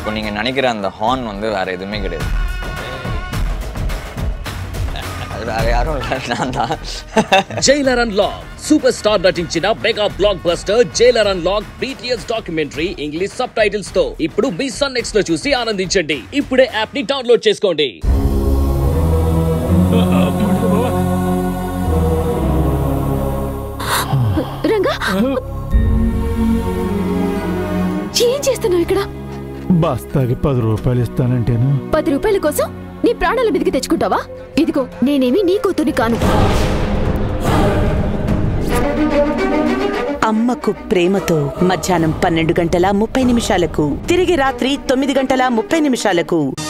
இப்போ நீங்கள் நினைக்கிற அந்த ஹார்ன் வந்து வேறு எதுவுமே கிடையாது அது வேற யாரும் இல்லை நான் தான் జైలర్ అన్లాక్ సూపర్ స్టార్ నటించిన mega blockbuster Jailer unlock BTS documentary English subtitles తో ఇప్పుడు మీ సన్ నెక్స్ట్ లో చూసి ఆనందించండి ఇప్పుడే యాప్ ని డౌన్లోడ్ చేసుకోండి రంగా ఏం చేస్తున్నావు ఇక్కడ బస్తాకి పది రూపాయలు ఇస్తానంటేను పది రూపాయల కోసం నీ ప్రాణాల మీదకి తెచ్చుకుంటావా ఇదిగో నేనేమి నీ కూతుని కాను అమ్మకు ప్రేమతో మధ్యాహ్నం పన్నెండు గంటల ముప్పై నిమిషాలకు తిరిగి రాత్రి తొమ్మిది గంటల ముప్పై నిమిషాలకు